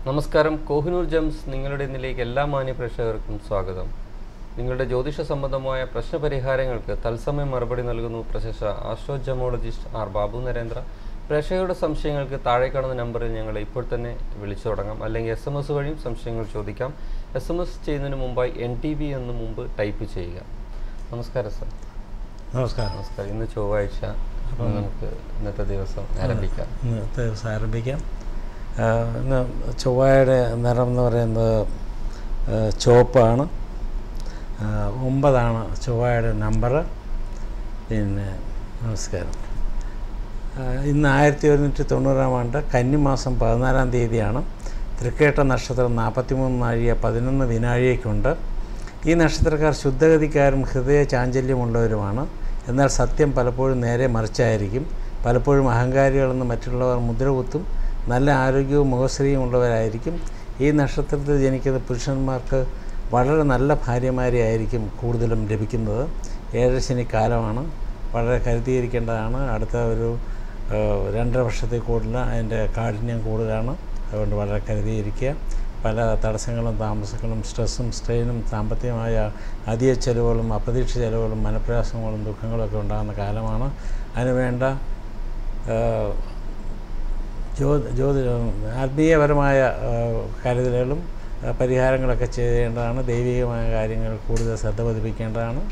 നമസ്കാരം കോഹിനൂർ ജംസ് നിങ്ങളുടെ ഇന്നിലേക്ക് എല്ലാ മാന്യ പ്രേക്ഷകർക്കും സ്വാഗതം നിങ്ങളുടെ ജ്യോതിഷ സംബന്ധമായ പ്രശ്നപരിഹാരങ്ങൾക്ക് തത്സമയം മറുപടി നൽകുന്നു പ്രശസ്ത ആസ്ട്രോജമോളജിസ്റ്റ് ആർ ബാബു നരേന്ദ്ര പ്രേക്ഷകരുടെ സംശയങ്ങൾക്ക് താഴെ കാണുന്ന നമ്പറിൽ ഞങ്ങളെ ഇപ്പോൾ തന്നെ വിളിച്ചു തുടങ്ങാം അല്ലെങ്കിൽ എസ് എം എസ് വഴിയും സംശയങ്ങൾ ചോദിക്കാം എസ് എം എസ് ചെയ്യുന്നതിന് മുമ്പായി എൻ ടി വി എന്ന് മുമ്പ് ടൈപ്പ് ചെയ്യുക നമസ്കാരം സർ നമസ്കാരം നമസ്കാരം ഇന്ന് ചൊവ്വാഴ്ച അപ്പോൾ നമുക്ക് ഇന്നത്തെ ദിവസം ആരംഭിക്കാം ഇന്നത്തെ ദിവസം ആരംഭിക്കാം ആ, ഇന്ന് ചൊവ്വയുടെ നിറം എന്ന് പറയുന്നത് ആ, ചുവപ്പാണ് ആ, ഒമ്പതാണ് ചൊവ്വയുടെ നമ്പർ പിന്നെ നമസ്കാരം ആ, ഇന്ന് ആയിരത്തി ഒരുന്നൂറ്റി തൊണ്ണൂറാം ആണ്ട് കന്നിമാസം പതിനാലാം തീയതിയാണ് തൃക്കേട്ട നക്ഷത്രം നാൽപ്പത്തിമൂന്ന് നാഴിക പതിനൊന്ന് വിനാഴികയ്ക്കുണ്ട് ഈ നക്ഷത്രക്കാർ ശുദ്ധഗതിക്കാരും ഹൃദയ ചാഞ്ചല്യമുള്ളവരുമാണ് എന്നാൽ സത്യം പലപ്പോഴും നേരെ മറിച്ചായിരിക്കും പലപ്പോഴും അഹങ്കാരികളെന്ന് മറ്റുള്ളവർ മുദ്രകുത്തും നല്ല ആരോഗ്യവും മുഖശ്രീയും ഉള്ളവരായിരിക്കും ഈ നക്ഷത്രത്തിൽ ജനിക്കുന്ന പുരുഷന്മാർക്ക് വളരെ നല്ല ഭാര്യമാരെ ആയിരിക്കും കൂടുതലും ലഭിക്കുന്നത് ഏഴരശനി കാലമാണ് വളരെ കരുതിയിരിക്കേണ്ടതാണ് അടുത്ത ഒരു ഏഹ്, രണ്ടര വർഷത്തിൽ കൂടുതൽ അതിൻ്റെ കാഠിന്യം കൂടുതലാണ് അതുകൊണ്ട് വളരെ കരുതിയിരിക്കുക പല തടസ്സങ്ങളും താമസങ്ങളും സ്ട്രെസ്സും സ്ട്രെയിനും സാമ്പത്തികമായ അധിക ചെലവുകളും അപ്രതീക്ഷിത ചെലവുകളും മനപ്രയാസങ്ങളും ദുഃഖങ്ങളും ഒക്കെ ഉണ്ടാകുന്ന കാലമാണ് അതിനുവേണ്ട ഏഹ്, ജ്യോ ജ്യോതി ആത്മീയപരമായ ഏഹ്, കരുതലുകളും ഏഹ്, പരിഹാരങ്ങളൊക്കെ ചെയ്യേണ്ടതാണ് ദൈവികമായ കാര്യങ്ങൾ കൂടുതൽ ശ്രദ്ധ പതിപ്പിക്കേണ്ടതാണ്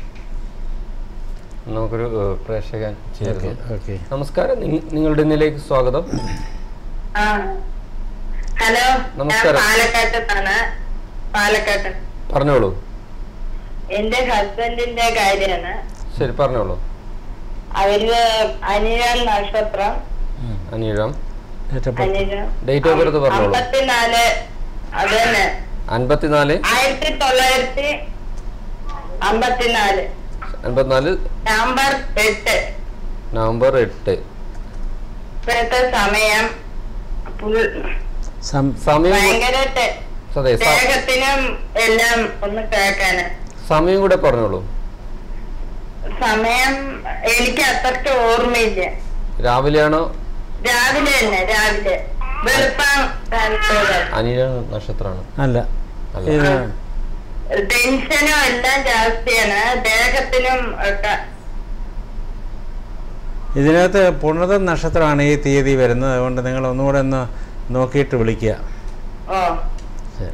നമുക്കൊരു ഏഹ്, പ്രേക്ഷകൻ ചേരുന്നു ഓക്കെ നമസ്കാരം നിങ്ങ- നിങ്ങളുടെ ഇന്നിലേക്ക് സ്വാഗതം ആ ഹലോ ഞാൻ നമസ്കാരം. പാലക്കാട്ടത്താണ് പാലക്കാട്ട് പറഞ്ഞോളൂ എന്റെ ഹസ്ബൻഡിന്റെ കാര്യമാണ് ശരി പറഞ്ഞോളൂ അവര് അനിഴം നക്ഷത്രം അനീഴം ഏറ്റവും അനിഴം Date of birth പറഞ്ഞോളൂ. അമ്പത്തിനാല് അത് തന്നെ അൻപത്തിനാല് ആയിരത്തി തൊള്ളായിരത്തി അമ്പത്തിനാല് അൻപത്തിനാല് നവംബർ എട്ട് നവംബർ എട്ട് ഇപ്പോഴത്തെ സമയം പുൾ- സം സമയം ഭയങ്കര ടെ- അതെ സ- ദേഹത്തിനും എല്ലാം ഒന്ന് കേൾക്കാന് സമയം കൂടെ പറഞ്ഞോളൂ സമയം എനിക്ക് അത്രയ്ക്ക് ഓർമ്മയില്ല രാവിലെയാണോ രാവിലെ തന്നെ രാവിലെ വെളുപ്പാൻ കാലത്തോടെ അനീഴ നക്ഷത്രമാണ് അല്ല അല്ല. ഇത് ടെൻഷനും എല്ലാം ജാസ്തിയാണ് ദേഹത്തിനും ഒക്കെ ഇതിനകത്ത് പുണത നക്ഷത്രമാണ് ഈ തീയതി വരുന്നത് അതുകൊണ്ട് നിങ്ങൾ ഒന്നുകൂടെ ഒന്ന് നോക്കിയിട്ട് വിളിക്കുക ഓ ശരി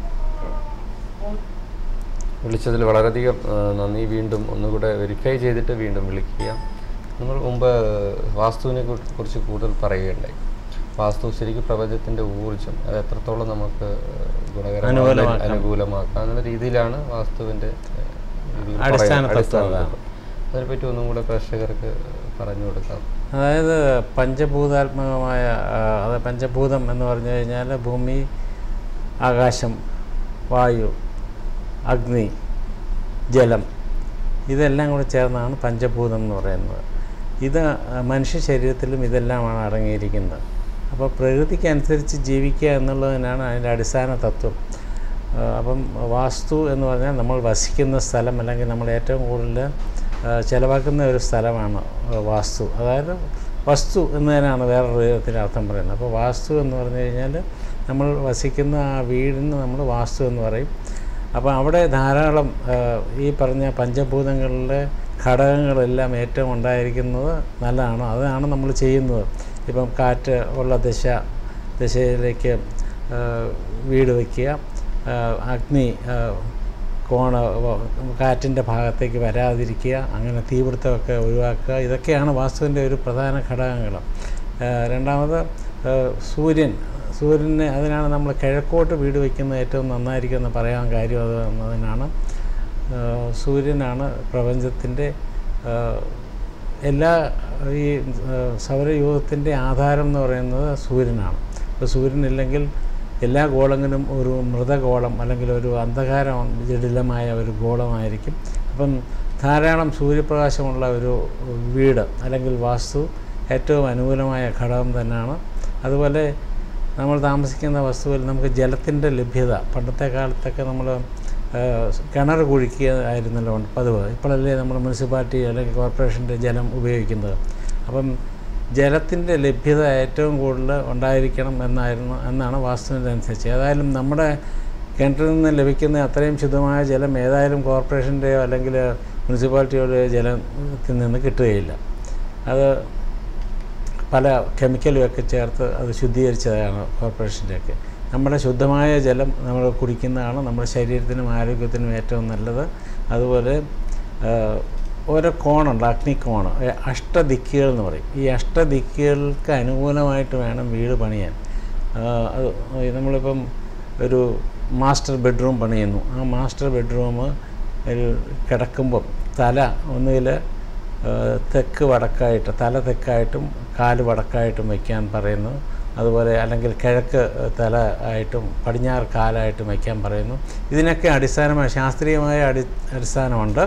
വിളിച്ചതിൽ വളരെയധികം ആ, നന്ദി വീണ്ടും ഒന്നുകൂടെ വെരിഫൈ ചെയ്തിട്ട് വീണ്ടും വിളിക്കുക നമ്മൾ മുമ്പ് വാസ്തുവിനെ കു- കുറിച്ച് കൂടുതൽ പറയുകയുണ്ടായി വാസ്തു ശരിക്കും പ്രപഞ്ചത്തിൻ്റെ ഊർജം അത് എത്രത്തോളം നമുക്ക് ഗുണകരമാക്കാൻ അനുകൂലമാക്കാം. അനുകൂലമാക്കാം എന്നുള്ള രീതിയിലാണ് വാസ്തുവിൻ്റെ ആ, രീതിയിൽ അടിസ്ഥാന പറയുന്നത്. തത്വം അടിസ്ഥാന അതാണ്. തത്വം. അതിനെപ്പറ്റി ഒന്നും കൂടെ പ്രേക്ഷകർക്ക് പറഞ്ഞു കൊടുക്കാം അതായത് പഞ്ചഭൂതാത്മകമായ ആ, അത് പഞ്ചഭൂതം എന്ന് പറഞ്ഞു കഴിഞ്ഞാൽ ഭൂമി ആകാശം വായു അഗ്നി ജലം ഇതെല്ലാം കൂടെ ചേർന്നാണ് പഞ്ചഭൂതം എന്ന് പറയുന്നത് ഇത് മനുഷ്യ ശരീരത്തിലും ഇതെല്ലാമാണ് അടങ്ങിയിരിക്കുന്നത് അപ്പോൾ പ്രകൃതിക്കനുസരിച്ച് ജീവിക്കുക എന്നുള്ളതിനാണ് അതിൻ്റെ അടിസ്ഥാന തത്വം ആ, അപ്പം വാസ്തു എന്ന് പറഞ്ഞാൽ നമ്മൾ വസിക്കുന്ന സ്ഥലം അല്ലെങ്കിൽ നമ്മൾ ഏറ്റവും കൂടുതൽ ആ, ചിലവാക്കുന്ന ഒരു സ്ഥലമാണ് ആ, വാസ്തു അതായത് വസ്തു എന്നതിനാണ് വേറൊരു വിധത്തിൽ അർത്ഥം പറയുന്നത് അപ്പോൾ വാസ്തു എന്ന് പറഞ്ഞു കഴിഞ്ഞാൽ നമ്മൾ വസിക്കുന്ന ആ വീടിന് നമ്മൾ വാസ്തു എന്ന് പറയും അപ്പോൾ അവിടെ ധാരാളം ആ, ഈ പറഞ്ഞ പഞ്ചഭൂതങ്ങളിലെ ഘടകങ്ങളെല്ലാം ഏറ്റവും ഉണ്ടായിരിക്കുന്നത് നല്ലതാണ് അതാണ് നമ്മൾ ചെയ്യുന്നത് ഇപ്പം കാറ്റ് ഉള്ള ദശ ദശയിലേക്ക് ആ, വീട് വയ്ക്കുക ആ, അഗ്നി ആ, കോണ വ- കാറ്റിൻ്റെ ഭാഗത്തേക്ക് വരാതിരിക്കുക അങ്ങനെ തീപിടുത്തമൊക്കെ ഒഴിവാക്കുക ഇതൊക്കെയാണ് വാസ്തുവിൻ്റെ ഒരു പ്രധാന ഘടകങ്ങൾ ആ, രണ്ടാമത് ആ, സൂര്യൻ സൂര്യനെ അതിനാണ് നമ്മൾ കിഴക്കോട്ട് വീട് വയ്ക്കുന്നത് ഏറ്റവും നന്നായിരിക്കും എന്ന് പറയാൻ കാര്യം അത് എന്നതിനാണ് ആ, സൂര്യനാണ് പ്രപഞ്ചത്തിൻ്റെ ആ, എല്ലാ ഈ ആ, സൗരയൂഥത്തിൻ്റെ ആധാരം എന്ന് പറയുന്നത് സൂര്യനാണ് ഇപ്പോൾ സൂര്യനില്ലെങ്കിൽ എല്ലാ ഗോളങ്ങളും ഒരു മൃതഗോളം അല്ലെങ്കിൽ ഒരു അന്ധകാരം ജടിലമായ ഒരു ഗോളമായിരിക്കും അപ്പം ധാരാളം സൂര്യപ്രകാശമുള്ള ഒരു വീട് അല്ലെങ്കിൽ വാസ്തു ഏറ്റവും അനുകൂലമായ ഘടകം തന്നെയാണ് അതുപോലെ നമ്മൾ താമസിക്കുന്ന വസ്തുവിൽ നമുക്ക് ജലത്തിൻ്റെ ലഭ്യത പണ്ടത്തെ കാലത്തൊക്കെ നമ്മൾ കിണർ കുഴിക്കുക ആയിരുന്നല്ലോ പതിവ് ഇപ്പോഴല്ലേ നമ്മൾ മുനിസിപ്പാലിറ്റി അല്ലെങ്കിൽ കോർപ്പറേഷൻ്റെ ജലം ഉപയോഗിക്കുന്നത് അപ്പം ജലത്തിൻ്റെ ലഭ്യത ഏറ്റവും കൂടുതൽ ഉണ്ടായിരിക്കണം എന്നായിരുന്നു എന്നാണ് വാസ്തുവിൻ്റെ അനുസരിച്ച് ഏതായാലും നമ്മുടെ കിണറ്റിൽ നിന്ന് ലഭിക്കുന്ന അത്രയും ശുദ്ധമായ ജലം ഏതായാലും കോർപ്പറേഷൻ്റെയോ അല്ലെങ്കിൽ മുനിസിപ്പാലിറ്റിയുടെ ജലത്തിൽ നിന്ന് കിട്ടുകയില്ല അത് പല കെമിക്കലും ഒക്കെ ചേർത്ത് അത് ശുദ്ധീകരിച്ചതാണ് കോർപ്പറേഷൻ്റെയൊക്കെ നമ്മുടെ ശുദ്ധമായ ജലം നമ്മൾ കുടിക്കുന്നതാണ് നമ്മുടെ ശരീരത്തിനും ആരോഗ്യത്തിനും ഏറ്റവും നല്ലത് അതുപോലെ ആ, ഓരോ കോണുണ്ട് അഗ്നിക്കോണ് ഏ, അഷ്ടദിക്കുകൾ എന്ന് പറയും ഈ അഷ്ടദിക്കുകൾക്ക് അനുകൂലമായിട്ട് വേണം വീട് പണിയാൻ ആ, അത് നമ്മളിപ്പം ഒരു മാസ്റ്റർ ബെഡ്റൂം പണിയുന്നു ആ മാസ്റ്റർ ബെഡ്റൂം ഒരു കിടക്കുമ്പം തല ഒന്നുകിൽ തെക്ക് വടക്കായിട്ട് തല തെക്കായിട്ടും കാല് വടക്കായിട്ടും വയ്ക്കാൻ പറയുന്നു അതുപോലെ അല്ലെങ്കിൽ കിഴക്ക് തല ആയിട്ടും പടിഞ്ഞാറ് കാലായിട്ടും വയ്ക്കാൻ പറയുന്നു ഇതിനൊക്കെ അടിസ്ഥാനമായ ശാസ്ത്രീയമായ അടി അടിസ്ഥാനമുണ്ട്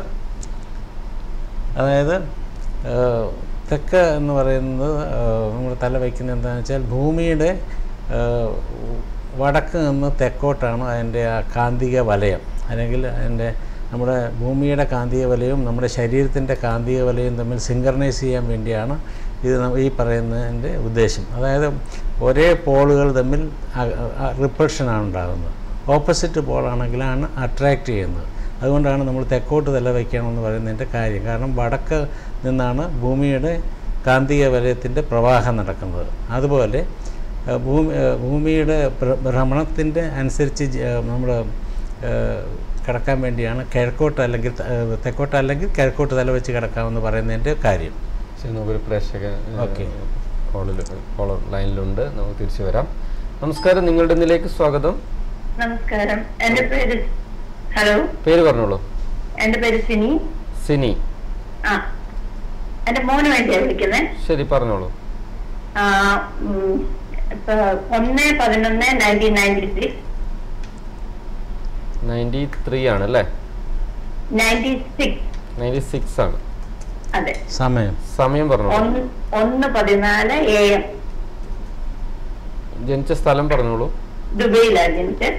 അതായത് ഏഹ്, തെക്ക് എന്ന് പറയുന്നത് നമ്മൾ തല വയ്ക്കുന്നത് എന്താണെന്ന് വെച്ചാൽ ഭൂമിയുടെ ഏഹ്, വടക്ക് നിന്ന് തെക്കോട്ടാണ് അതിൻ്റെ ആ കാന്തിക വലയം അല്ലെങ്കിൽ അതിൻ്റെ നമ്മുടെ ഭൂമിയുടെ കാന്തിക വലയവും നമ്മുടെ ശരീരത്തിൻ്റെ കാന്തിക വലയവും തമ്മിൽ സിങ്കർണൈസ് ചെയ്യാൻ വേണ്ടിയാണ് ഇത് ന- ഈ പറയുന്നതിൻ്റെ ഉദ്ദേശം അതായത് ഒരേ പോളുകൾ തമ്മിൽ റിപ്പൾഷനാണ് ഉണ്ടാകുന്നത് ഓപ്പോസിറ്റ് പോളാണെങ്കിലാണ് അട്രാക്റ്റ് ചെയ്യുന്നത് അതുകൊണ്ടാണ് നമ്മൾ തെക്കോട്ട് തല വയ്ക്കണമെന്ന് പറയുന്നതിൻ്റെ കാര്യം കാരണം വടക്ക് നിന്നാണ് ഭൂമിയുടെ കാന്തിക വലയത്തിൻ്റെ പ്രവാഹം നടക്കുന്നത് അതുപോലെ ഏഹ്, ഭൂമി ഏഹ്, ഭൂമിയുടെ ഭ്ര- ഭ്രമണത്തിൻ്റെ അനുസരിച്ച് നമ്മൾ കിടക്കാൻ വേണ്ടിയാണ് കിഴക്കോട്ട് അല്ലെങ്കിൽ ത- ഏഹ്, തെക്കോട്ട് അല്ലെങ്കിൽ കിഴക്കോട്ട് തല വെച്ച് കിടക്കാമെന്ന് പറയുന്നതിൻ്റെ കാര്യം ശരി നമുക്കൊരു പ്രേക്ഷക ഓക്കെ. കോളിൽ കോളർ ലൈനിലുണ്ട് നമുക്ക് തിരിച്ചു വരാം നമസ്കാരം നിങ്ങളുടെ ഇതിലേക്ക് സ്വാഗതം നമസ്കാരം എന്റെ പേര് ഹലോ പേര് പറഞ്ഞോളൂ എന്റെ പേര് സിനി സിനി ആ എന്റെ മോന് വേണ്ടിയാ വിളിക്കുന്നത് ശരി പറഞ്ഞോളൂ ആ, ഉം, ഇപ്പൊ ഒന്ന് പതിനൊന്ന് nineteen ninety six ninety three ആണ് അല്ലേ നയൻറ്റി സിക്സ് നയൻറ്റി സിക്സ് ആണ് അതെ സമയം സമയം പറഞ്ഞോളൂ ഒന്ന് ഒന്ന് പതിനാല് എ എം ജനിച്ച സ്ഥലം പറഞ്ഞോളൂ ദുബൈയിലാണ് ജനിച്ചത്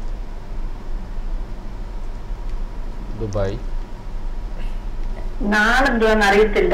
ദുബായ് നാളെന്തുവാന്ന് അറിയത്തില്ല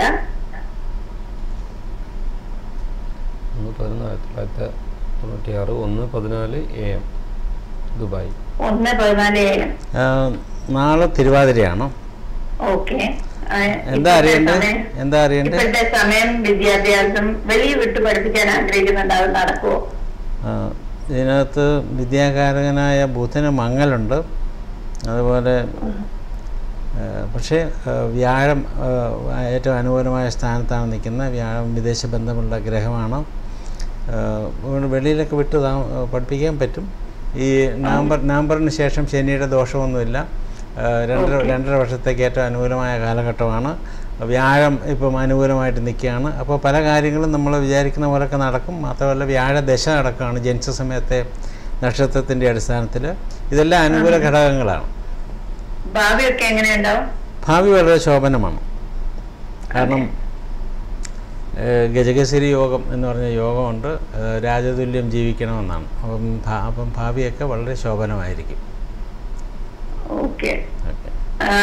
ഒന്ന് പതിനാല് ആയിരത്തി തൊള്ളായിരത്തി തൊണ്ണൂറ്റി ആറ് ഒന്ന് പതിനാല് എ എം ദുബായ് ഒന്ന് പതിനാല് എ എം ആ, നാളെ തിരുവാതിരയാണോ ഓക്കെ എന്താ അറിയണ്ടേ എന്താ അറിയണ്ടേ ഇപ്പോഴത്തെ സമയം വിദ്യാഭ്യാസം വെളിയിൽ വിട്ട് പഠിപ്പിക്കാൻ ആഗ്രഹിക്കുന്നുണ്ട് അത് നടക്കുമോ ആ, ഇതിനകത്ത് വിദ്യാകാരകനായ ബുധന് മങ്ങലുണ്ട് അതുപോലെ ആ, പക്ഷേ ആ, വ്യാഴം ആ, ഏറ്റവും അനുകൂലമായ സ്ഥാനത്താണ് നിൽക്കുന്നത് വ്യാഴം വിദേശ ബന്ധമുള്ള ഗ്രഹമാണ് ആ, അതുകൊണ്ട് വെളിയിലൊക്കെ വിട്ട് താ- പഠിപ്പിക്കാൻ പറ്റും ഈ നവംബർ നവംബറിന് ശേഷം ശനിയുടെ ദോഷമൊന്നുമില്ല ആ, രണ്ടര Okay. രണ്ടര വർഷത്തേക്ക് ഏറ്റവും അനുകൂലമായ കാലഘട്ടമാണ് വ്യാഴം ഇപ്പം അനുകൂലമായിട്ട് നിൽക്കുകയാണ് അപ്പോൾ പല കാര്യങ്ങളും നമ്മൾ വിചാരിക്കുന്ന പോലൊക്കെ നടക്കും മാത്രമല്ല വ്യാഴ ദശ നടക്കുകയാണ് ജനിച്ച സമയത്തെ നക്ഷത്രത്തിൻ്റെ അടിസ്ഥാനത്തിൽ ഇതെല്ലാം അനുകൂല ഘടകങ്ങളാണ് ഭാവിയൊക്കെ എങ്ങനെയുണ്ടാവും ഭാവി വളരെ ശോഭനമാണ് കാരണം ഏഹ്, ഗജകശ്രീ യോഗം എന്ന് പറഞ്ഞ യോഗമുണ്ട് ഏഹ്, രാജതുല്യം ജീവിക്കണമെന്നാണ് അപ്പം ഭാ- അപ്പം ഭാവിയൊക്കെ വളരെ ശോഭനമായിരിക്കും ഓക്കെ ഓക്കെ ആ,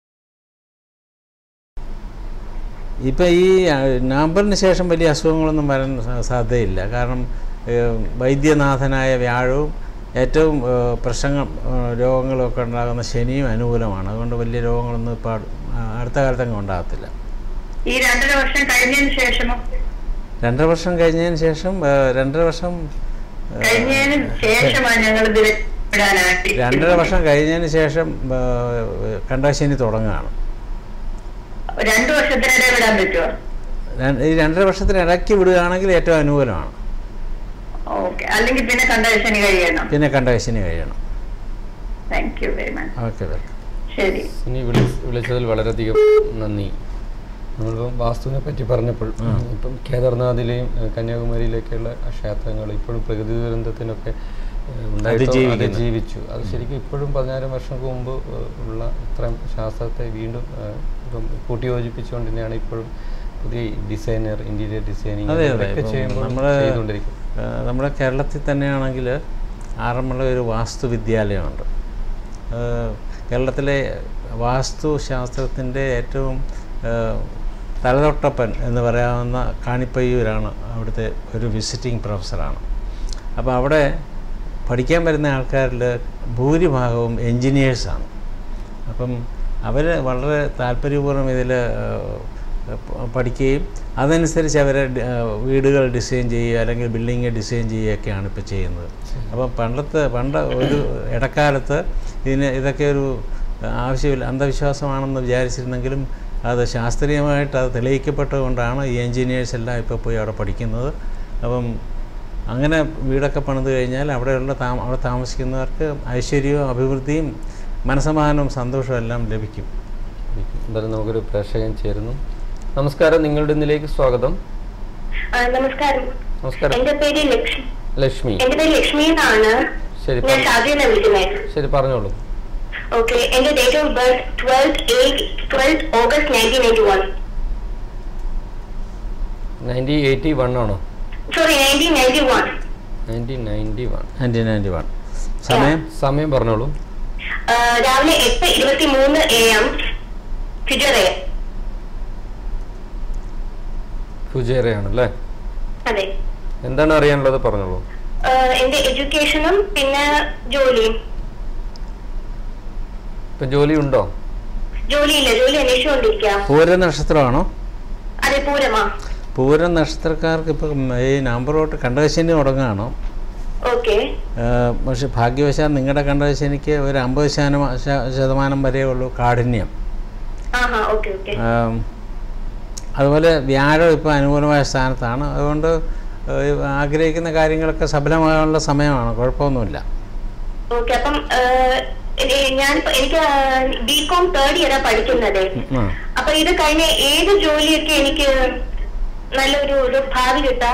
ഇപ്പം ഈ ആ, നവംബറിന് ശേഷം വലിയ അസുഖങ്ങളൊന്നും വരാൻ സാ- സാധ്യതയില്ല കാരണം ഏഹ്, വൈദ്യനാഥനായ വ്യാഴവും ഏറ്റവും ഏഹ്, പ്രശ്നങ്ങൾ ഏഹ്, രോഗങ്ങളൊക്കെ ഉണ്ടാകുന്ന ശനിയും അനുകൂലമാണ് അതുകൊണ്ട് വലിയ രോഗങ്ങളൊന്നും ഇപ്പോൾ അടുത്ത കാലത്തൊന്നും ഉണ്ടാകത്തില്ല ഈ രണ്ടര വർഷം കഴിഞ്ഞതിന് ശേഷമോ രണ്ടര വർഷം കഴിഞ്ഞതിന് ശേഷം ഏഹ്, രണ്ടര വർഷം ഏഹ്, കഴിഞ്ഞതിന് ശേഷമാണ് ഞങ്ങൾ ഇതിൽ വിടാനായിട്ട് രണ്ടര വർഷം കഴിഞ്ഞതിന് ശേഷം ഏഹ്, കണ്ടശനി തുടങ്ങുകയാണ് രണ്ടു വർഷത്തിനിടെ വിടാൻ പറ്റുമോ ര- ഈ രണ്ടര വർഷത്തിന് ഇടയ്ക്ക് വിടുകയാണെങ്കിൽ ഏറ്റവും അനുകൂലമാണ് ഓക്കെ അല്ലെങ്കിൽ പിന്നെ കണ്ടശനി കഴിയണം പിന്നെ കണ്ടശനി കഴിയണം thank you very much okay welcome ശരി ഇനി വിളി വിളിച്ചതിൽ വളരെയധികം നന്ദി നമ്മളിപ്പം വാസ്തുവിനെ പറ്റി പറഞ്ഞപ്പോൾ ഇപ്പം കേദാർനാഥിലെയും ഏഹ്, കന്യാകുമാരിയിലേക്കുള്ള ക്ഷേത്രങ്ങൾ ഇപ്പോഴും പ്രകൃതി ദുരന്തത്തിനൊക്കെ ഏഹ്, ഉണ്ടായിട്ടും അതിജീവിക്കുന്നു. അതിജീവിച്ചു അത് ശരിക്കും ഇപ്പോഴും പതിനായിരം വർഷങ്ങൾക്ക് മുമ്പ് ഏഹ്, ഉള്ള ഇത്രയും ശാസ്ത്രത്തെ വീണ്ടും ഏഹ്, ഇപ്പം കൂട്ടിയോജിപ്പിച്ചുകൊണ്ട് തന്നെയാണ് ഇപ്പോഴും പുതിയ ഡിസൈനർ ഇന്റീരിയർ ഡിസൈനിങ് അതെ, അതെ. ഒക്കെ ഇപ്പം ചെയ്യുമ്പോൾ നമ്മള് ചെയ്തുകൊണ്ടിരിക്കും ഏഹ് നമ്മുടെ കേരളത്തിൽ തന്നെയാണെങ്കിൽ ആറന്മുള ഒരു വാസ്തു വിദ്യാലയമുണ്ട് ഏഹ് കേരളത്തിലെ വാസ്തുശാസ്ത്രത്തിൻ്റെ ഏറ്റവും ഏഹ് തലതൊട്ടപ്പൻ എന്ന് പറയാവുന്ന കാണിപ്പയ്യൂരാണ് അവിടുത്തെ ഒരു വിസിറ്റിംഗ് പ്രൊഫസറാണ് അപ്പോൾ അവിടെ പഠിക്കാൻ വരുന്ന ആൾക്കാരിൽ ഭൂരിഭാഗവും എൻജിനീയേഴ്സാണ് അപ്പം അവർ വളരെ താല്പര്യപൂർവ്വം ഇതിൽ പഠിക്കുകയും അതനുസരിച്ച് അവരെ ഡി- ആ, വീടുകൾ ഡിസൈൻ ചെയ്യുക അല്ലെങ്കിൽ ബിൽഡിങ് ഡിസൈൻ ചെയ്യുകയൊക്കെയാണ് ഇപ്പോൾ ചെയ്യുന്നത് അപ്പം പണ്ടത്തെ പണ്ട് ഒരു ഇടക്കാലത്ത് ഇതിന് ഇതൊക്കെ ഒരു ആവശ്യമില്ല അന്ധവിശ്വാസമാണെന്ന് വിചാരിച്ചിരുന്നെങ്കിലും അത് ശാസ്ത്രീയമായിട്ട് അത് തെളിയിക്കപ്പെട്ടതുകൊണ്ടാണ് ഈ എൻജിനീയേഴ്സ് എല്ലാം ഇപ്പോൾ പോയി അവിടെ പഠിക്കുന്നത് അപ്പം അങ്ങനെ വീടൊക്കെ പണിത് കഴിഞ്ഞാൽ അവിടെയുള്ള താ അവിടെ താമസിക്കുന്നവർക്ക് ഐശ്വര്യവും അഭിവൃദ്ധിയും മനസമാധാനവും സന്തോഷവും എല്ലാം ലഭിക്കും എന്തായാലും നമുക്കൊരു പ്രേക്ഷകൻ ചേരുന്നു നമസ്കാരം നിങ്ങളുടെ ഇന്നിലേക്ക് സ്വാഗതം ആ, നമസ്കാരം നമസ്കാരം എന്റെ പേര് ലക്ഷ്മി ലക്ഷ്മി എന്റെ പേര് ലക്ഷ്മി എന്നാണ് ശരി ഞാൻ പറ- ഷാജിനെ വിളിക്കുന്നത് ശരി പറഞ്ഞോളൂ ഓക്കെ എന്റെ date of birth twelfth twelfth August nineteen ninety one nineteen eighty one ആണോ sorry nineteen ninety one nineteen ninety one nineteen ninety one സമയം സമയം പറഞ്ഞോളൂ രാവിലെ എട്ട് ഇരുപത്തി മൂന്ന് എ എം ഫിജറേ ഫുജേറയാണല്ലേ അതെ എന്താണ് അറിയാനുള്ളത് പറഞ്ഞോളൂ ആ, എന്റെ എഡ്യൂക്കേഷനും പിന്നെ ജോലിയും ഇപ്പൊ ജോലി ഉണ്ടോ ജോലിയില്ല ജോലി അന്വേഷിച്ചുകൊണ്ടിരിക്കുക പൂര നക്ഷത്രമാണോ അതെ പൂരമാ പൂര നക്ഷത്രക്കാർക്ക് ഇപ്പം ഈ നവംബർ തൊട്ട് കണ്ടകശനി തുടങ്ങുകയാണോ ഓക്കെ ഏഹ് പക്ഷെ ഭാഗ്യവശാൽ നിങ്ങളുടെ കണ്ടകശനിക്ക് ഒരു അമ്പത് ശതമാനം ശതമാനം വരെയേ ഉള്ളൂ കാഠിന്യം ആഹാ ഓക്കെ ഓക്കെ ആം, അതുപോലെ വ്യാഴം ഇപ്പോൾ അനുകൂലമായ സ്ഥാനത്താണ് അതുകൊണ്ട് ഏഹ് ആഗ്രഹിക്കുന്ന കാര്യങ്ങളൊക്കെ സഫലമാകാനുള്ള സമയമാണ് കുഴപ്പമൊന്നുമില്ല ഓക്കെ അപ്പം ഞാൻ എനിക്ക് ബി കോം തേർഡ് ഇയറാ പഠിക്കുന്നത് ആ അപ്പൊ ഇത് കഴിഞ്ഞ ഏത് ജോലിയൊക്കെ എനിക്ക് നല്ലൊരു ഒരു ഭാവി കിട്ടാ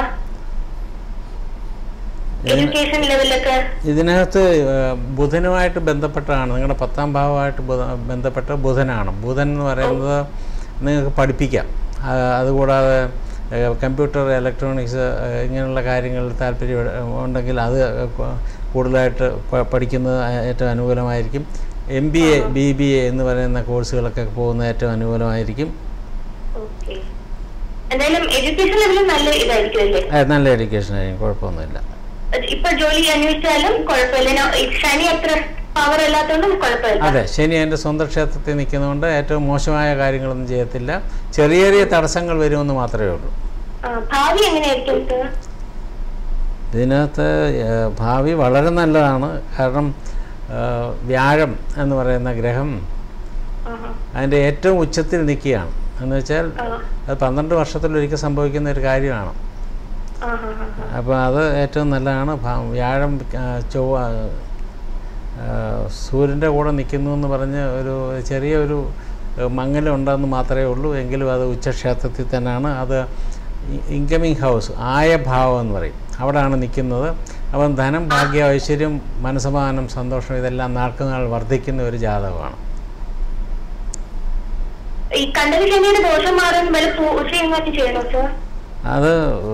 എഡ്യൂക്കേഷൻ ലെവലൊക്കെ ഇതിനകത്ത് ഏഹ്, ബുധനുമായിട്ട് ബന്ധപ്പെട്ടാണ് നിങ്ങളുടെ പത്താം ഭാവമായിട്ട് ബുധ- ബന്ധപ്പെട്ട ബുധനാണ് ബുധൻ എന്ന് പറയുന്നത് നിങ്ങൾക്ക് പഠിപ്പിക്കാം ആ, അതുകൂടാതെ ഏഹ്, കമ്പ്യൂട്ടർ ഇലക്ട്രോണിക്സ് ഏഹ്, ഇങ്ങനെയുള്ള കാര്യങ്ങളിൽ താല്പര്യം ഉണ്ടെങ്കിൽ അത് കു- കൂടുതലായിട്ട് പ- പഠിക്കുന്നത് ഏറ്റവും അനുകൂലമായിരിക്കും M B A B B A എന്ന് പറയുന്ന കോഴ്സുകളൊക്കെ പോകുന്നത് ഏറ്റവും അനുകൂലമായിരിക്കും ഓക്കെ എന്തായാലും എഡ്യൂക്കേഷൻ ലെവലിൽ നല്ല ഇതായിരിക്കും അല്ലേ അത് നല്ല എഡ്യൂക്കേഷൻ ആയിരിക്കും കുഴപ്പമൊന്നുമില്ല അത് ഇപ്പൊ ജോലി അന്വേഷിച്ചാലും കുഴപ്പമില്ല ഞാൻ- ഈ ശനി അത്ര പവർ അല്ലാത്തതുകൊണ്ട് കുഴപ്പമില്ല അതെ ശനി എൻ്റെ സ്വന്തം ക്ഷേത്രത്തിൽ നിൽക്കുന്നതുകൊണ്ട് ഏറ്റവും മോശമായ കാര്യങ്ങളൊന്നും ചെയ്യത്തില്ല ചെറിയ ചെറിയ തടസ്സങ്ങൾ വരുമെന്ന് മാത്രമേ ഉള്ളൂ ആ, ഭാവി എങ്ങനെയായിരിക്കും സർ ഇതിനകത്ത് ഏഹ്, ഭാവി വളരെ നല്ലതാണ് കാരണം ഏഹ്, വ്യാഴം എന്ന് പറയുന്ന ഗ്രഹം ആഹാ. അതിൻ്റെ ഏറ്റവും ഉച്ചത്തിൽ നിൽക്കുകയാണ് എന്ന് വെച്ചാൽ ആ. അത് പന്ത്രണ്ട് വർഷത്തിലൊരിക്കൽ സംഭവിക്കുന്ന ഒരു കാര്യമാണ് ആഹാ, ആഹാ. അപ്പോൾ അത് ഏറ്റവും നല്ലതാണ് ഭ- വ്യാഴം ആ, ചൊവ്വ ആ, സൂര്യൻ്റെ കൂടെ നിൽക്കുന്നു എന്ന് പറഞ്ഞ് ഒരു ചെറിയൊരു മങ്ങലുണ്ടെന്ന് മാത്രമേ ഉള്ളൂ എങ്കിലും അത് ഉച്ചക്ഷേത്രത്തിൽ തന്നെയാണ് അത് ഇൻകമിങ് ഹൗസ് ആയ ഭാവം എന്ന് പറയും അവിടെയാണ് നിൽക്കുന്നത് അപ്പം ധനം ഭാഗ്യ ഐശ്വര്യം മനസ്സമാധാനം സന്തോഷം ഇതെല്ലാം നാൾക്കുനാൾ വർദ്ധിക്കുന്ന ഒരു ജാതകമാണ് ഈ കണ്ടക ശനിയുടെ ദോഷം മാറാൻ വല്ല പൂജ എങ്ങനെ ചെയ്യണോ സർ അത്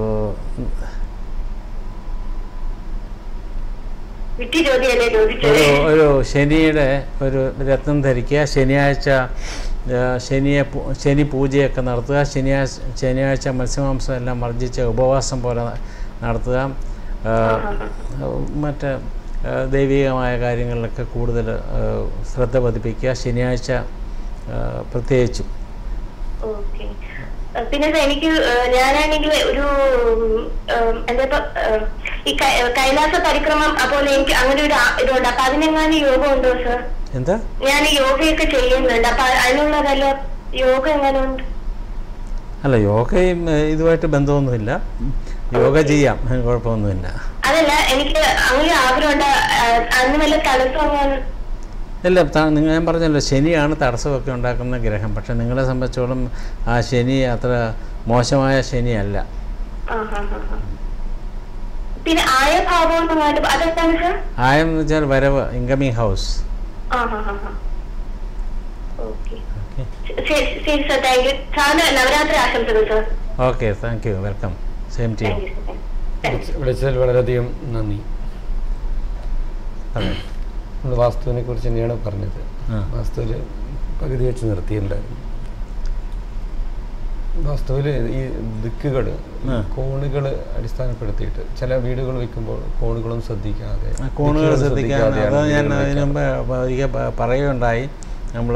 വിട്ടി ചോദ്യമല്ലേ ചോദിച്ചത് ഒരു ഒരു ശനിയുടെ ഒരു രത്നം ധരിക്കുക ശനിയാഴ്ച ആ, ശനിയെ പൂ- ശനി പൂജയൊക്കെ നടത്തുക ശനിയാഴ്ച ശനിയാഴ്ച മത്സ്യമാംസം എല്ലാം വർജിച്ച് ഉപവാസം പോലെ ന- നടത്തുക ആ, മറ്റ് ആ, ദൈവികമായ കാര്യങ്ങളിലൊക്കെ കൂടുതൽ ആ, ശ്രദ്ധ പതിപ്പിക്കുക ശനിയാഴ്ച ആ, പ്രത്യേകിച്ചും ഓക്കെ പിന്നെ സർ എനിക്ക് ഏഹ്, ഞാനാണെങ്കിൽ ഒരു ഉം, എന്താ ഇപ്പൊ ഏഹ്, ഈ കൈ- കൈലാസ പരിക്രമം അതുപോലെ എനിക്ക് അങ്ങനെ ഒരു ആ- ഇതുണ്ട് അപ്പൊ അതിനെങ്ങാനും യോഗം ഉണ്ടോ സർ എന്താ ഞാൻ യോഗയൊക്കെ ചെയ്യുന്നുണ്ട് അപ്പൊ അതിനുള്ള വല്ല യോഗ എങ്ങനെ ഉണ്ട് അല്ല യോഗയും ഏ, ഇതുമായിട്ട് ബന്ധമൊന്നുമില്ല യോഗ ചെയ്യാം അതിന് കുഴപ്പമൊന്നുമില്ല അതല്ല എനിക്ക് അങ്ങനെ ആഗ്രഹമുണ്ട് ഏഹ്, അന്ന് വല്ല തടസ്സം അങ്ങനെ ഇല്ല ത- നിങ്ങൾ ഞാൻ പറഞ്ഞല്ലോ ശനിയാണ് തടസ്സമൊക്കെ ഉണ്ടാക്കുന്ന ഗ്രഹം പക്ഷെ നിങ്ങളെ സംബന്ധിച്ചോളം ആ ശനി അത്ര മോശമായ ശനിയല്ല ആഹാഹാഹാ. പിന്നെ ആയ ഭാവം എന്ന് പറഞ്ഞിട്ട് അതെന്താണ് സർ ആയം എന്ന് വെച്ചാൽ വരവ് ഇൻകമിങ് ഹൗസ് ഓക്കെ ഓക്കെ ശരി ശരി സർ താങ്ക് യു സാറിന് നവരാത്രി ആശംസകൾ sir okay thank you welcome same to you thank you sir thank you വിളിച്ചതിൽ വളരെയധികം നന്ദി അതെ നമ്മൾ വാസ്തുവിനെ കുറിച്ച് തന്നെയാണ് പറഞ്ഞത് ആ. വാസ്തുവിൽ പകുതി വെച്ച് നിർത്തിയിട്ടുണ്ടായിരുന്നു വാസ്തവിൽ ഈ ദിക്കുകൾ ആ. കോണുകൾ അടിസ്ഥാനപ്പെടുത്തിയിട്ട് ചില വീടുകൾ വെക്കുമ്പോൾ കോണുകളും ശ്രദ്ധിക്കാതെ ആ കോണുകൾ ദിക്കുകൾ ശ്രദ്ധിക്കാൻ ശ്രദ്ധിക്കാതെയാണ് അത് ഞാൻ വീടുകൾ അതിന് വെക്കാറ്. മുമ്പ് ഒരിക്കൽ പ- പറയുകയുണ്ടായി നമ്മൾ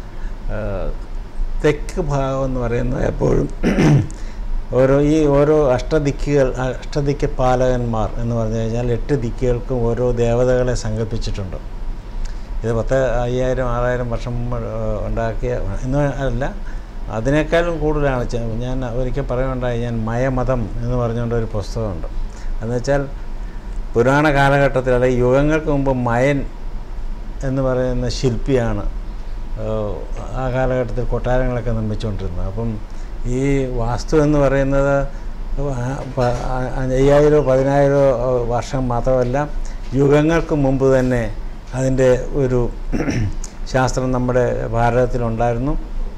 തെക്ക് ഭാഗം എന്ന് പറയുന്നത് എപ്പോഴും ഓരോ ഈ ഓരോ അഷ്ടദിക്കുകൾ അഷ്ടദിക്ക് പാലകന്മാർ എന്ന് പറഞ്ഞു കഴിഞ്ഞാൽ എട്ട് ദിക്കുകൾക്കും ഓരോ ദേവതകളെ സങ്കല്പിച്ചിട്ടുണ്ട് ഇത് പത്ത് അയ്യായിരം ആറായിരം വർഷം മുമ്പ് ഏഹ് ഉണ്ടാക്കിയ എന്ന് അല്ല അതിനേക്കാളും കൂടുതലാണ് ചെ- ഞാൻ ഒരിക്കൽ പറയുകയുണ്ടായി ഞാൻ മയമതം എന്ന് പറഞ്ഞുകൊണ്ട് ഒരു പുസ്തകമുണ്ട് എന്നുവെച്ചാൽ പുരാണ കാലഘട്ടത്തിൽ അല്ലെങ്കിൽ യുഗങ്ങൾക്ക് മുമ്പ് മയൻ എന്ന് പറയുന്ന ശില്പിയാണ് ഏഹ് ആ കാലഘട്ടത്തിൽ കൊട്ടാരങ്ങളൊക്കെ നിർമ്മിച്ചുകൊണ്ടിരുന്നത് അപ്പം ഈ വാസ്തു എന്ന് പറയുന്നത് ആ- പ- ആ- അയ്യായിരോ പതിനായിരോ ഏഹ് വർഷം മാത്രമല്ല യുഗങ്ങൾക്ക് മുമ്പ് തന്നെ അതിൻ്റെ ഒരു ശാസ്ത്രം നമ്മുടെ ഭാരതത്തിലുണ്ടായിരുന്നു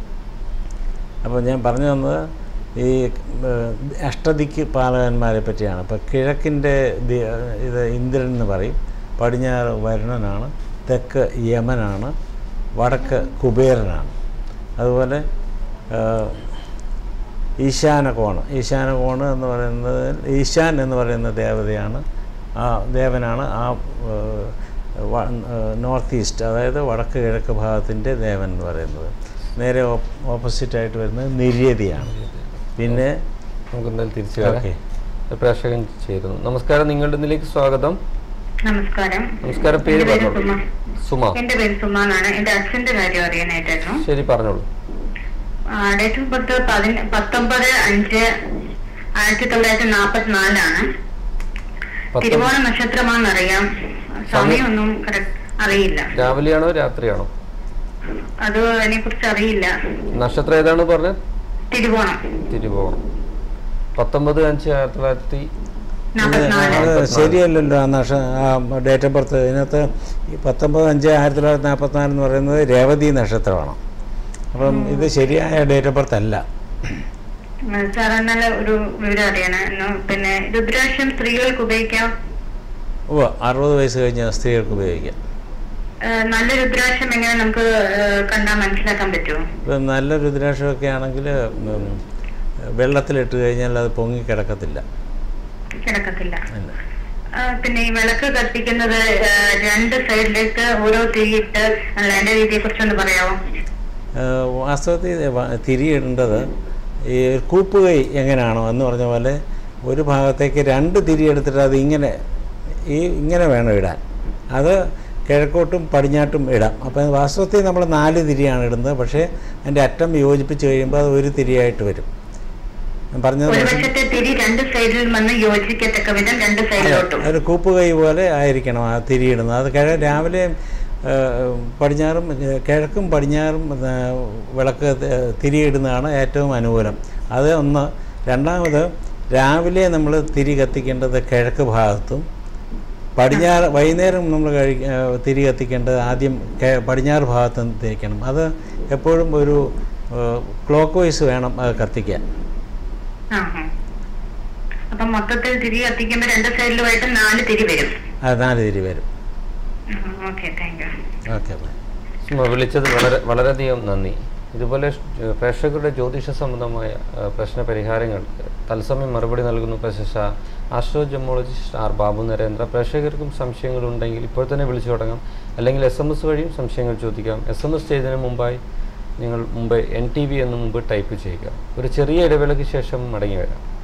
അപ്പോൾ ഞാൻ പറഞ്ഞു തന്നത് ഈ ഏഹ്, അഷ്ടദിക്ക് പാലകന്മാരെ പറ്റിയാണ് ഇപ്പോൾ കിഴക്കിൻ്റെ ദി- ഇത് ഇന്ദ്രൻ എന്ന് പറയും പടിഞ്ഞാറ് വരുണനാണ് തെക്ക് യമനാണ് വടക്ക് കുബേരനാണ് അതുപോലെ ഏഹ്, ഈശാനകോണ് ഈശാനകോണ് എന്ന് പറയുന്നത് ഈശാൻ എന്ന് പറയുന്ന ദേവതയാണ് ആ ദേവനാണ് ആ ഏഹ്, വ- ഏഹ്, നോർത്ത് ഈസ്റ്റ് അതായത് വടക്ക് കിഴക്ക് ഭാഗത്തിൻ്റെ ദേവൻ എന്ന് പറയുന്നത് നേരെ ഓപ്പ്- ഓപ്പോസിറ്റായിട്ട് വരുന്നത് നിര്യതിയാണ് പിന്നെ നമുക്ക് എന്തായാലും തിരിച്ചു ഓക്കെ വരാം പ്രേക്ഷകൻ ചേരുന്നു നമസ്കാരം നിങ്ങളുടെ ഇതിലേക്ക് സ്വാഗതം നമസ്കാരം നമസ്കാരം പേര് എന്റെ പേര് പറഞ്ഞോളൂ സുമ. സുമ എന്റെ പേര് സുമ എന്നാണ് എന്റെ അച്ഛന്റെ കാര്യം അറിയാനായിട്ടായിരുന്നു ശരി പറഞ്ഞോളൂ ഡേറ്റ് ഓഫ് ബർത്ത് പതിന പത്തൊമ്പത് അഞ്ച് ആയിരത്തി തൊള്ളായിരത്തി നാപ്പത്തി നാലാണ് പത്തൊമ്പത് തിരുവോണ നക്ഷത്രമാണെന്നറിയാം സമയമൊന്നും കറക്റ്റ് അറിയില്ല രാവിലെയാണോ രാത്രിയാണോ അത് അതിനെ കുറിച്ച് അറിയില്ല നക്ഷത്രം ഏതാണ് പറഞ്ഞത് തിരുവോണം തിരുവോണം പത്തൊമ്പത് അഞ്ച് ആയിരത്തി തൊള്ളായിരത്തി നാപ്പത്തിനാല് അത് ശരിയല്ലല്ലോ ആ നക്ഷ ആ ഡേറ്റ് ഓഫ് ബർത്ത് ഇതിനകത്ത് ഈ പത്തൊമ്പത് അഞ്ച് ആയിരത്തി തൊള്ളായിരത്തി നാൽപ്പത്തിനാല് എന്ന് പറയുന്നത് രേവതി നക്ഷത്രമാണ് അപ്പം ഇത് ശരിയായ ഡേറ്റ് ഓഫ് ബർത്ത് അല്ല സാർ എന്നാൽ ഒരു വിവരം അറിയണം എന്ന് പിന്നെ രുദ്രാക്ഷം സ്ത്രീകൾക്ക് ഉപയോഗിക്കാം ഓ അറുപത് വയസ്സ് കഴിഞ്ഞ സ്ത്രീകൾക്ക് ഉപയോഗിക്കാം ഏഹ് നല്ല രുദ്രാക്ഷം എങ്ങനെ നമുക്ക് ഏഹ് കണ്ടാൽ മനസ്സിലാക്കാൻ പറ്റുമോ ഇപ്പം നല്ല രുദ്രാക്ഷമൊക്കെ ആണെങ്കിൽ ഉം, വെള്ളത്തിലിട്ട് കഴിഞ്ഞാൽ അത് പൊങ്ങി കിടക്കത്തില്ല കിടക്കത്തില്ല ഇല്ല. ആ, പിന്നെ ഈ വിളക്ക് കത്തിക്കുന്നത് ഏഹ് രണ്ട് സൈഡിലേക്ക് ഓരോ തിരിയിട്ട് അല്ല അതിന്റെ രീതിയെ കുറിച്ചൊന്ന് പറയാമോ ഏഹ് വാസ്തവത്തിൽ വ- തിരിയിടേണ്ടത് ഈ ഒരു കൂപ്പുകൈ എങ്ങനെയാണോ എന്ന് പറഞ്ഞ പോലെ ഒരു ഭാഗത്തേക്ക് രണ്ട് തിരി എടുത്തിട്ട് അത് ഇങ്ങനെ ഈ ഇങ്ങനെ വേണം ഇടാൻ അത് കിഴക്കോട്ടും പടിഞ്ഞാട്ടും ഇടാം അപ്പം വാസ്തവത്തിൽ നമ്മൾ നാല് തിരിയാണ് ഇടുന്നത് പക്ഷേ അതിൻ്റെ അറ്റം യോജിപ്പിച്ച് കഴിയുമ്പോൾ അത് ഒരു തിരിയായിട്ട് വരും ഞാൻ പറഞ്ഞത് ഒരു മനസ്സി- വശത്തെ തിരി രണ്ട് സൈഡിൽ വന്ന് യോജിക്കത്തക്ക വിധം രണ്ട് സൈഡിലോട്ടും ഒരു കൂപ്പുകൈ പോലെ ആയിരിക്കണം ആ തിരിയിടുന്നത് അത് കിഴ രാവിലെ ആ, പടിഞ്ഞാറും ഏ, കിഴക്കും പടിഞ്ഞാറും ആ, വിളക്ക് ത- തിരിയിടുന്നതാണ് ഏറ്റവും അനുകൂലം അത് ഒന്ന് രണ്ടാമത് രാവിലെ നമ്മൾ തിരി കത്തിക്കേണ്ടത് കിഴക്ക് ഭാഗത്തും പടിഞ്ഞാറ് വൈകുന്നേരം നമ്മൾ കഴി ആ, തിരി കത്തിക്കേണ്ടത് ആദ്യം കെ- പടിഞ്ഞാറ് ഭാഗത്തും തിരിക്കണം അത് എപ്പോഴും ഒരു ക്ലോക്ക് വൈസ് വേണം അത് കത്തിക്കാൻ ആ ആ. അപ്പൊ മൊത്തത്തിൽ തിരി കത്തിക്കുമ്പോ രണ്ട് സൈഡിലുമായിട്ട് നാല് തിരി വരും അത് നാല് തിരി വരും okay thank you okay bye Suma വിളിച്ചത് വളരെ വളരെയധികം നന്ദി ഇതുപോലെ ഷ്- പ്രേക്ഷകരുടെ ജ്യോതിഷ സംബന്ധമായ ആ, പ്രശ്ന പരിഹാരങ്ങൾക്ക് തത്സമയം മറുപടി നൽകുന്നു പ്രശസ്ത astro gemologist R Babu Narendra പ്രേക്ഷകർക്കും സംശയങ്ങളുണ്ടെങ്കിൽ ഇപ്പോൾ തന്നെ വിളിച്ചു തുടങ്ങാം അല്ലെങ്കിൽ എസ് എം എസ് വഴിയും സംശയങ്ങൾ ചോദിക്കാം എസ് എം എസ് ചെയ്തതിന് മുമ്പായി നിങ്ങൾ മുമ്പ് എൻ ടി വി എന്ന് മുമ്പ് ടൈപ്പ് ചെയ്യുക ഒരു ചെറിയ ഇടവേളയ്ക്ക് ശേഷം മടങ്ങി വരാം